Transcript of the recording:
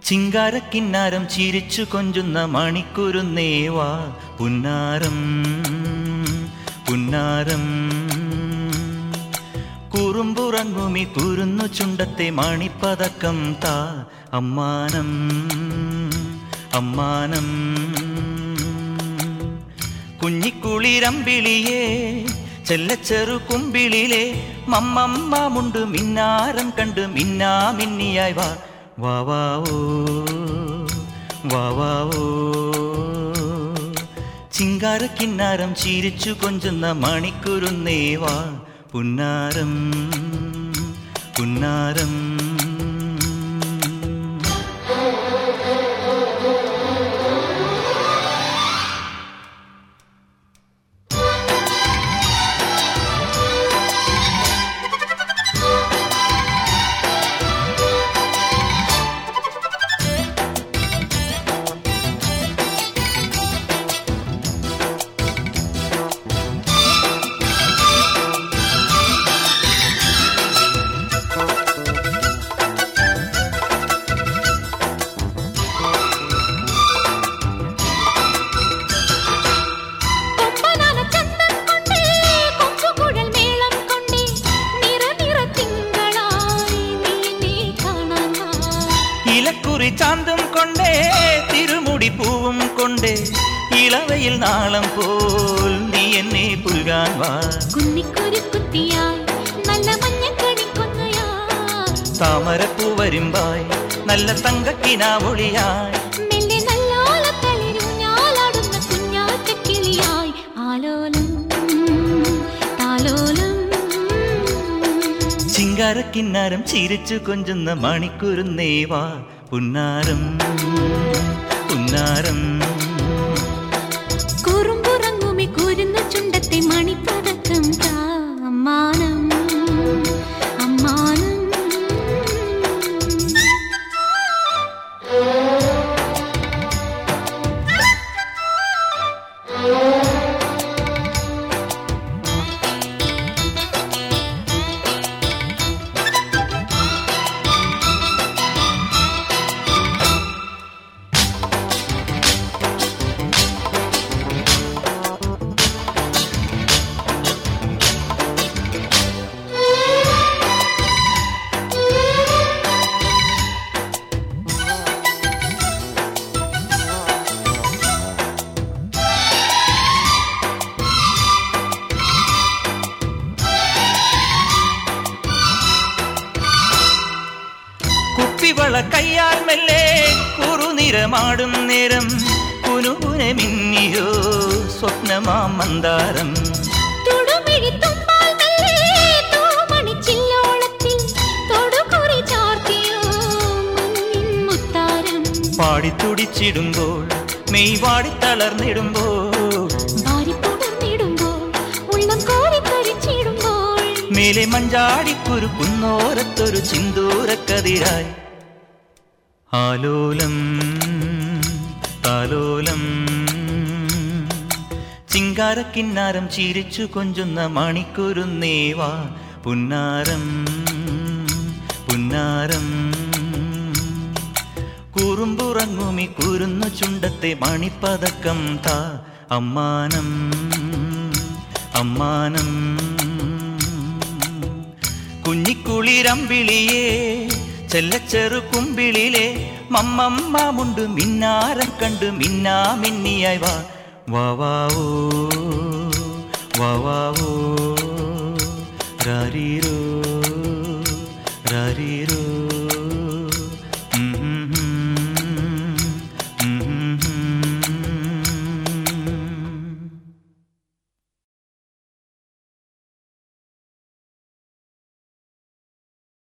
ചിങ്കാരക്കിന്നാരം ചിരിച്ചു കൊഞ്ചുന്ന മണിക്കുരുന്നേവാ പുന്നാരം പുന്നാരം കുറുമ്പുറങ്ങുമി കുരുന്നു ചുണ്ടത്തെ മണിപ്പതക്കം താ അമ്മാനം അമ്മാനം കുഞ്ഞിക്കുളിരമ്പിളിയേ ചെല്ലച്ചെറു കുമ്പിളിലെ മമ്മമ്മാമുണ്ട് മിന്നാരം കണ്ട് മിന്നാ മിന്നിയായി വാ വാ വാ ഓ വാ വാ ഓ ചിങ്കാരക്കിന്നാരം ചിരിച്ചു കൊഞ്ചുന്ന മണിക്കുരുന്നേവാ പുന്നാരം പുന്നാരം കൊമ്പനാന ചന്തം കൊണ്ടേ കൊമ്പുകുഴൽ മേളം കൊണ്ടേ നിറ നിറ തിങ്കളായി നീ നീ കാണാൻ വാ. ഇലക്കുറി ചാന്തും കൊണ്ടേ തിരുമുടി പൂവും കൊണ്ടേ ഇളവയിൽ നാളം പോൽ നീ എന്നെ പുൽകാൻ വാ കുന്നിക്കുരുക്കുത്തിയായി നല്ല മഞ്ഞക്കണിക്കൊന്നയായി താമരപ്പൂ വരുമ്പായി നല്ല തങ്കക്കിനാവൊളിയായി മെല്ലെ നല്ലോലത്തളിരൂഞ്ഞാലാടുന്ന കുഞ്ഞാറ്റക്കിളിയായി ആലോലം താലോലം ചിങ്കാരക്കിന്നാരം ചിരിച്ചു കൊഞ്ചുന്ന മണിക്കുരുന്നേവാ പുന്നാരം പുന്നാരം കുറുമ്പുറങ്ങുമി കുരുന്ന ചുണ്ടത്തെ മണിപ്പതക്കം താ അമ്മാനം അമ്മാനം കുപ്പിവള കയ്യാൽ മെല്ലെ കുറുനിറമാടും നേരം കുനുകുനെ മിന്നിയോ സ്വപ്നമാം മന്ദാരം തൊടുമിഴിത്തുമ്പാൽ മെല്ലെ തൂമണിച്ചില്ലോളത്തിൽ തൊടുകുറി ചാർത്തിയോ മുന്നിൻ മുത്താരം പാടിത്തുടിച്ചിടുമ്പോൾ മെയ് വാടിത്തളർന്നിടുമ്പോൾ വാരിപ്പുണർന്നിടുമ്പോൾ ഉള്ളം കോരിക്കരിച്ചിടുമ്പോൾ മേലെ മഞ്ചാടിക്കുരു കുന്നോരത്തൊരു ചിന്തൂരക്കതിരായി ആലോലം താലോലം ചിങ്കാരക്കിന്നാരം ചിരിച്ചു കൊഞ്ചുന്ന മണിക്കുരുന്നേവാ പുന്നാരം പുന്നാരം കുറുമ്പുറങ്ങുമി കുരുന്നു ചുണ്ടത്തെ മണിപ്പതക്കം താ അമ്മാനം അമ്മാനം കുഞ്ഞിക്കുളിരമ്പിളിയേ ചെല്ലച്ചെറു കുമ്പിളിലെ മമ്മമ്മാമുണ്ട് മിന്നാരം കണ്ട് മിന്നാ മിന്നിയായി വാ വാ വാ ഓ വാ വാ ഓ രാരീരോ രാരീരോ